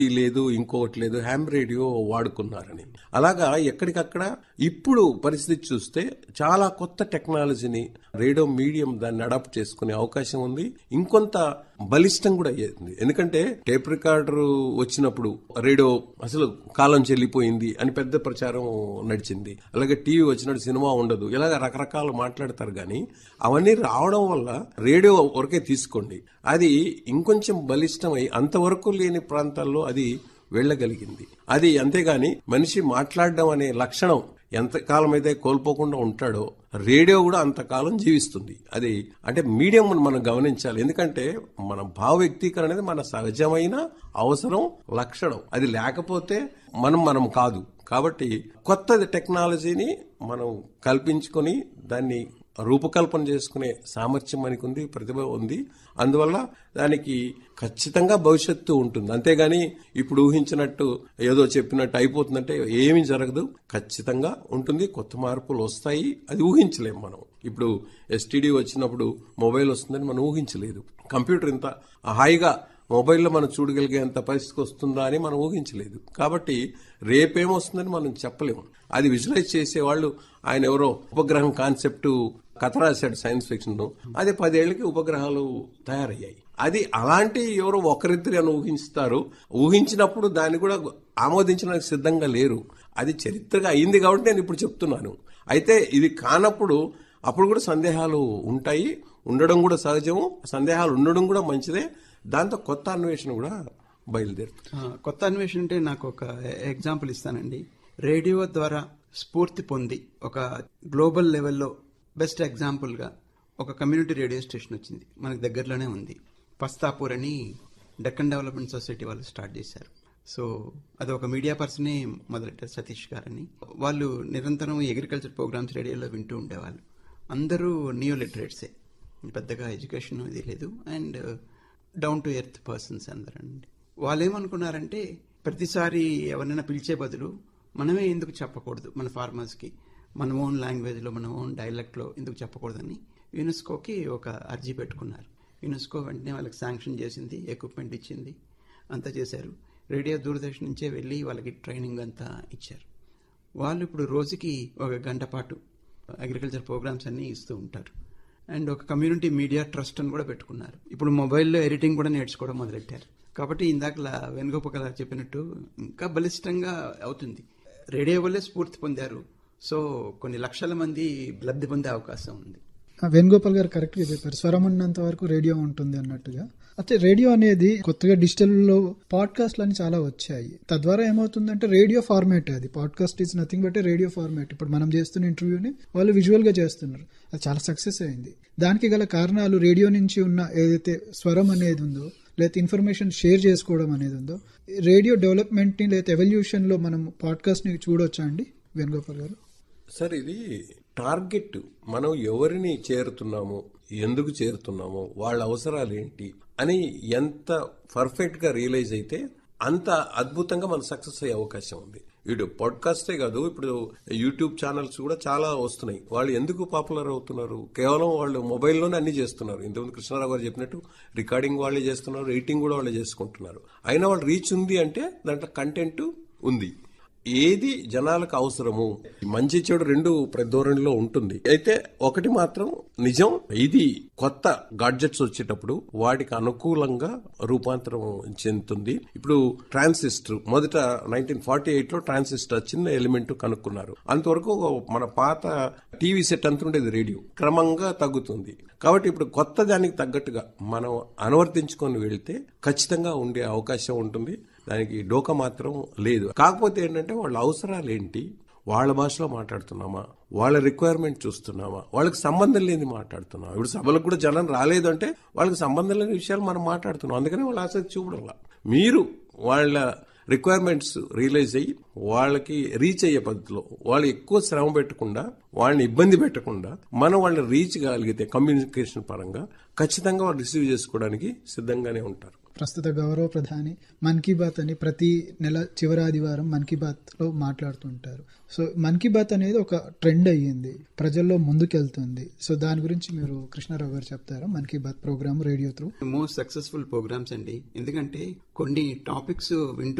లేదు ఇంకొకటి లేదు హ్యామ్ రేడియో వాడుకున్నారని అలాగా ఎక్కడికక్కడ ఇప్పుడు పరిస్థితి చూస్తే చాలా కొత్త టెక్నాలజీని రేడియో మీడియం దాన్ని అడాప్ట్ చేసుకునే అవకాశం ఉంది ఇంకొంత బలిష్టం కూడా అయ్యింది ఎందుకంటే టేప్ రికార్డర్ వచ్చినప్పుడు రేడియో అసలు కాలం చెల్లిపోయింది అని పెద్ద ప్రచారం నడిచింది అలాగే టీవీ వచ్చినట్టు సినిమా ఉండదు ఇలాగ రకరకాలు మాట్లాడతారు కానీ అవన్నీ రావడం వల్ల రేడియో వరకే తీసుకోండి అది ఇంకొంచెం బలిష్టమై అంతవరకు లేని ప్రాంతాల్లో అది వెళ్ళగలిగింది అది అంతేగాని మనిషి మాట్లాడడం అనే లక్షణం ఎంతకాలం అయితే కోల్పోకుండా ఉంటాడో రేడియో కూడా అంతకాలం జీవిస్తుంది అది అంటే మీడియం మనం గమనించాలి ఎందుకంటే మన భావ వ్యక్తీకరణ అనేది మన సహజమైన అవసరం లక్షణం అది లేకపోతే మనం మనం కాదు కాబట్టి కొత్త టెక్నాలజీని మనం కల్పించుకొని దాన్ని రూపకల్పన చేసుకునే సామర్థ్యం మనకు ఉంది ప్రతిభ ఉంది అందువల్ల దానికి ఖచ్చితంగా భవిష్యత్తు ఉంటుంది అంతేగాని ఇప్పుడు ఊహించినట్టు ఏదో చెప్పినట్టు అయిపోతుందంటే ఏమీ జరగదు ఖచ్చితంగా ఉంటుంది కొత్త మార్పులు వస్తాయి అది ఊహించలేం మనం ఇప్పుడు ఎస్టీడీ వచ్చినప్పుడు మొబైల్ వస్తుందని మనం ఊహించలేదు కంప్యూటర్ ఇంత హాయిగా మొబైల్లో మనం చూడగలిగేంత పరిస్థితికి వస్తుందా అని మనం ఊహించలేదు కాబట్టి రేపేమొస్తుందని మనం చెప్పలేము అది విజువలైజ్ చేసేవాళ్ళు ఆయన ఎవరో ఉపగ్రహం కాన్సెప్ట్ కథ రాశాడు సైన్స్ ఫిక్షన్ అది పదేళ్లకి ఉపగ్రహాలు తయారయ్యాయి అది అలాంటి ఎవరో ఒకరిద్దరు అని ఊహిస్తారు ఊహించినప్పుడు దాన్ని కూడా ఆమోదించడానికి సిద్ధంగా లేరు అది చరిత్రగా అయింది కాబట్టి నేను ఇప్పుడు చెప్తున్నాను అయితే ఇది కానప్పుడు అప్పుడు కూడా సందేహాలు ఉంటాయి ఉండడం కూడా సహజము సందేహాలు ఉండడం కూడా మంచిదే దాంతో కొత్త అన్వేషణ కూడా బయలుదేరుతుంది ఆ, కొత్త అన్వేషణ అంటే నాకు ఒక ఎగ్జాంపుల్ ఇస్తానండి రేడియో ద్వారా స్ఫూర్తి పొంది ఒక గ్లోబల్ లెవెల్లో బెస్ట్ ఎగ్జాంపుల్గా ఒక కమ్యూనిటీ రేడియో స్టేషన్ వచ్చింది మనకి దగ్గరలోనే ఉంది పస్తాపూర్ అని డెక్కన్ డెవలప్మెంట్ సొసైటీ వాళ్ళు స్టార్ట్ చేశారు సో అది ఒక మీడియా పర్సనే మొదలెట్టారు సతీష్ గారని వాళ్ళు నిరంతరం అగ్రికల్చర్ ప్రోగ్రామ్స్ రేడియోలో వింటూ ఉండేవాళ్ళు అందరూ నియో లిటరేట్సే పెద్దగా ఎడ్యుకేషన్ ఇది లేదు and down to earth persons అందరండి వాళ్ళు ఏమనుకున్నారంటే ప్రతిసారి ఎవరైనా పిలిచే బదులు మనమే ఎందుకు చెప్పకూడదు మన ఫార్మర్స్కి మన ఓన్ లాంగ్వేజ్లో మన ఓన్ డైలెక్ట్లో ఎందుకు చెప్పకూడదని యునెస్కోకి ఒక అర్జీ పెట్టుకున్నారు యునెస్కో వెంటనే వాళ్ళకి శాంక్షన్ చేసింది ఎక్విప్మెంట్ ఇచ్చింది అంతా చేశారు రేడియో దూరదర్శన్ నుంచే వెళ్ళి వాళ్ళకి ట్రైనింగ్ అంతా ఇచ్చారు వాళ్ళు ఇప్పుడు రోజుకి ఒక గంట పాటు అగ్రికల్చర్ ప్రోగ్రామ్స్ అన్నీ ఇస్తూ ఉంటారు అండ్ ఒక కమ్యూనిటీ మీడియా ట్రస్ట్ అని కూడా పెట్టుకున్నారు ఇప్పుడు మొబైల్లో ఎడిటింగ్ కూడా నేర్చుకోవడం మొదలెట్టారు కాబట్టి ఇందాక వేణుగోపాల్ గారు చెప్పినట్టు ఇంకా బలిష్టంగా అవుతుంది రేడియో వల్లే స్ఫూర్తి పొందారు సో కొన్ని లక్షల మంది లబ్ధి పొందే అవకాశం ఉంది ఆ, వేణుగోపాల్ గారు కరెక్ట్ గా చెప్పారు స్వరం ఉన్నంత వరకు రేడియో ఉంటుంది అన్నట్టుగా అయితే రేడియో అనేది కొత్తగా డిజిటల్ లో పాడ్కాస్ట్లు అని చాలా వచ్చాయి తద్వారా ఏమవుతుందంటే రేడియో ఫార్మాట్ అది podcast is nothing but radio format ఇప్పుడు మనం చేస్తున్న ఇంటర్వ్యూని వాళ్ళు విజువల్ గా చేస్తున్నారు అది చాలా సక్సెస్ అయింది దానికి గల కారణాలు రేడియో నుంచి ఉన్న ఏదైతే స్వరం అనేది ఉందో లేకపోతే ఇన్ఫర్మేషన్ షేర్ చేసుకోవడం అనేది ఉందో రేడియో డెవలప్మెంట్ ని లేదా ఎవల్యూషన్ లో మనం పాడ్కాస్ట్ ని చూడొచ్చా అండి వేణుగోపాల్ గారు సార్ ఇది టార్గెట్ మనం ఎవరిని చేరుతున్నామో ఎందుకు చేరుతున్నామో వాళ్ళ అవసరాలు ఏంటి అని ఎంత పర్ఫెక్ట్ గా రియలైజ్ అయితే అంత అద్భుతంగా మనం సక్సెస్ అయ్యే అవకాశం ఉంది ఇటు పాడ్కాస్టే కాదు ఇప్పుడు యూట్యూబ్ ఛానల్స్ కూడా చాలా వస్తున్నాయి వాళ్ళు ఎందుకు పాపులర్ అవుతున్నారు కేవలం వాళ్ళు మొబైల్లోనే అన్ని చేస్తున్నారు ఇంతకుముందు కృష్ణారావు గారు చెప్పినట్టు రికార్డింగ్ వాళ్ళే చేస్తున్నారు రేటింగ్ కూడా వాళ్ళే చేసుకుంటున్నారు అయినా వాళ్ళు రీచ్ ఉంది అంటే దాంట్లో కంటెంట్ ఉంది ఏది జనాలకు అవసరము మంచి చెడు రెండు ధోరణిలో ఉంటుంది అయితే ఒకటి మాత్రం నిజం ఇది కొత్త గాడ్జెట్స్ వచ్చేటప్పుడు వాటికి అనుకూలంగా రూపాంతరం చెందుతుంది ఇప్పుడు ట్రాన్సిస్టర్ మొదట నైన్టీన్ ఫార్టీ ఎయిట్ లో ట్రాన్సిస్టర్ చిన్న ఎలిమెంట్ కనుక్కున్నారు అంతవరకు మన పాత టీవీ సెట్ అంత ఉండేది రేడియో క్రమంగా తగ్గుతుంది కాబట్టి ఇప్పుడు కొత్త దానికి తగ్గట్టుగా మనం అనువర్తించుకొని వెళ్తే ఖచ్చితంగా ఉండే అవకాశం ఉంటుంది దానికి డోకా మాత్రం లేదు కాకపోతే ఏంటంటే వాళ్ళ అవసరాలు ఏంటి వాళ్ళ భాషలో మాట్లాడుతున్నామా వాళ్ళ రిక్వైర్మెంట్ చూస్తున్నామా వాళ్ళకి సంబంధం లేని మాట్లాడుతున్నామా ఇప్పుడు సభలకు కూడా జనం రాలేదు అంటే వాళ్ళకి సంబంధం లేని విషయాలు మనం మాట్లాడుతున్నాం అందుకని వాళ్ళ ఆసక్తి చూపడంలా మీరు వాళ్ళ రిక్వైర్మెంట్స్ రియలైజ్ అయ్యి వాళ్ళకి రీచ్ అయ్యే పద్ధతిలో వాళ్ళు ఎక్కువ శ్రమ పెట్టకుండా వాళ్ళని ఇబ్బంది పెట్టకుండా మనం వాళ్ళని రీచ్ కాగలిగితే కమ్యూనికేషన్ పరంగా ఖచ్చితంగా వాళ్ళు రిసీవ్ చేసుకోవడానికి సిద్ధంగానే ఉంటారు ప్రస్తుత గౌరవ ప్రధాని మన్ కీ బాత్ అని ప్రతి నెల చివరి ఆదివారం మన్ కీ బాత్ లో మాట్లాడుతుంటారు సో మన్ కీ బాత్ అనేది ఒక ట్రెండ్ అయ్యింది ప్రజల్లో ముందుకెళ్తుంది సో దాని గురించి మీరు కృష్ణారావు గారు చెప్తారా Mann Ki Baat programme radio through most successful programmes అండి ఎందుకంటే కొన్ని టాపిక్స్ వింటూ